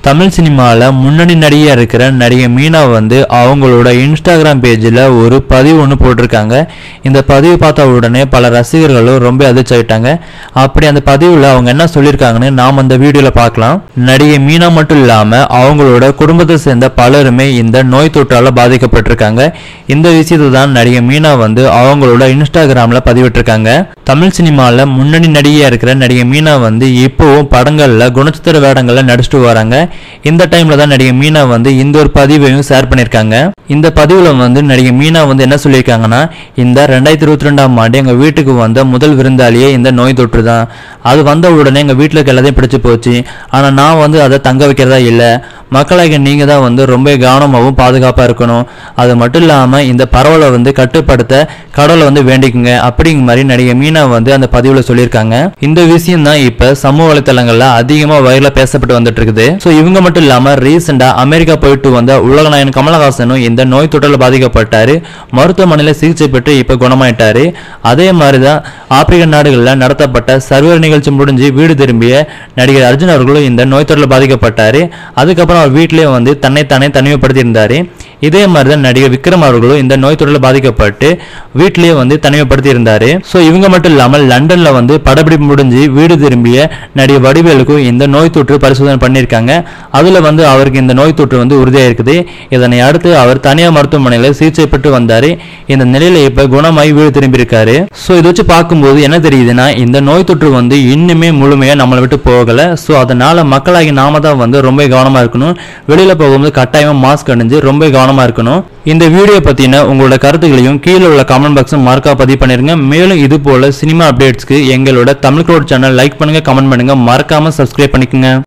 தமிழ் சினிமாவில் முன்னணி நடிகையாக இருக்கிற நடிகை மீனா வந்து அவங்களோட இன்ஸ்டாகிராம் பேஜில் ஒரு பதிவு ஒன்று போட்டிருக்காங்க இந்த பதிவு பார்த்த உடனே பல ரசிகர்களும் ரொம்ப அதிர்ச்சி ஆயிட்டாங்க அப்படி அந்த பதிவில் அவங்க என்ன சொல்லியிருக்காங்கன்னு நாம் அந்த வீடியோவில் பார்க்கலாம் நடிகை மீனா மட்டும் இல்லாமல் அவங்களோட குடும்பத்தை சேர்ந்த பலருமே இந்த நோய் தொற்றால் பாதிக்கப்பட்டிருக்காங்க இந்த விஷயத்தை தான் நடிகை மீனா வந்து அவங்களோட இன்ஸ்டாகிராமில் பதிவிட்டிருக்காங்க தமிழ் சினிமாவில் முன்னணி நடிகையாக இருக்கிற நடிகை மீனா வந்து இப்போவும் படங்களில் குணச்சித்திர வேடங்களில் நடிச்சிட்டு வராங்க இந்த டைம்ல தான் நடிகை மீனா வந்து இந்த ஒரு பதிவையும் ஷேர் பண்ணியிருக்காங்க இந்த பதிவுல வந்து நடிகை மீனா வந்து என்ன சொல்லியிருக்காங்கன்னா இந்த ரெண்டாயிரத்தி இருபத்தி ரெண்டாம் ஆண்டு எங்க வீட்டுக்கு வந்த முதல் விருந்தாளியே இந்த நோய் தொற்று தான் அது வந்த உடனே எங்க வீட்டில் இருக்க எல்லாத்தையும் பிடிச்சு போச்சு ஆனா நான் வந்து அதை தங்க வைக்கிறதா இல்லை மக்களாக நீங்க தான் வந்து ரொம்ப கவனமாகவும் பாதுகாப்பா இருக்கணும் அது மட்டும் இல்லாம இந்த பரவலை வந்து கட்டுப்படுத்த கடவுளை வந்து வேண்டிக்குங்க அப்படிங்கிற மாதிரி நடிகை மீனா வந்து அந்த பதிவுல சொல்லியிருக்காங்க இந்த விஷயம் தான் இப்ப சமூக வலைத்தளங்கள்ல அதிகமா வைரலா பேசப்பட்டு வந்துட்டு இருக்குது ஸோ இவங்க மட்டும் இல்லாம ரீசெண்டா அமெரிக்கா போயிட்டு வந்த உலகநாயகன் கமலஹாசனும் இந்த நோய் தொற்றில் பாதிக்கப்பட்டாரு மருத்துவமனையில சிகிச்சை பெற்று இப்ப குணமாயிட்டாரு அதே மாதிரிதான் ஆப்பிரிக்க நாடுகளில் நடத்தப்பட்ட சர்வர் நிகழ்ச்சி முடிஞ்சு வீடு திரும்பிய நடிகர் அர்ஜுன் அவர்களும் இந்த நோய் தொற்றில் பாதிக்கப்பட்டாரு அதுக்கப்புறம் அவர் வீட்டிலேயே வந்து தன்னைத்தானே தனிமைப்படுத்தி இருந்தாரு இதே மாதிரி தான் நடிகர் விக்ரம் அவர்களும் இந்த நோய் தொற்றில் பாதிக்கப்பட்டு வீட்டிலேயே வந்து தனிமைப்படுத்தி இருந்தாரு ஸோ இவங்க மட்டும் இல்லாமல் லண்டன்ல வந்து படப்பிடிப்பு முடிஞ்சு வீடு திரும்பிய நடிகர் வடிவேலுக்கும் இந்த நோய் தொற்று பரிசோதனை பண்ணியிருக்காங்க அதுல வந்து அவருக்கு இந்த நோய் தொற்று வந்து உறுதியாக இருக்குது இதனை அடுத்து அவர் தனியார் மருத்துவமனையில் சிகிச்சை பெற்று வந்தாரு இந்த நிலையில இப்ப குணமாகி வீடு திரும்பியிருக்காரு ஸோ இதை வச்சு பார்க்கும்போது என்ன தெரியுதுன்னா இந்த நோய் தொற்று வந்து இன்னுமே முழுமையா நம்மளை விட்டு போகல ஸோ அதனால மக்களாகி நாம தான் வந்து ரொம்ப கவனமா இருக்கணும் வெளியில போகும்போது கட்டாயமா மாஸ்க் அணிஞ்சு ரொம்ப கவனமா இருக்கணும் இந்த வீடியோ பத்தின உங்களோட கருத்துக்களையும் கீழே உள்ள கமெண்ட் பாக்ஸும் மார்க்கா பதிவு பண்ணிருங்க மேலும் இது போல சினிமா அப்டேட்ஸ்க்கு எங்களோட தமிழ் க்ரோட் சேனல் லைக் பண்ணுங்க கமெண்ட் பண்ணுங்க மறக்காம சப்ஸ்கிரைப் பண்ணிக்கோங்க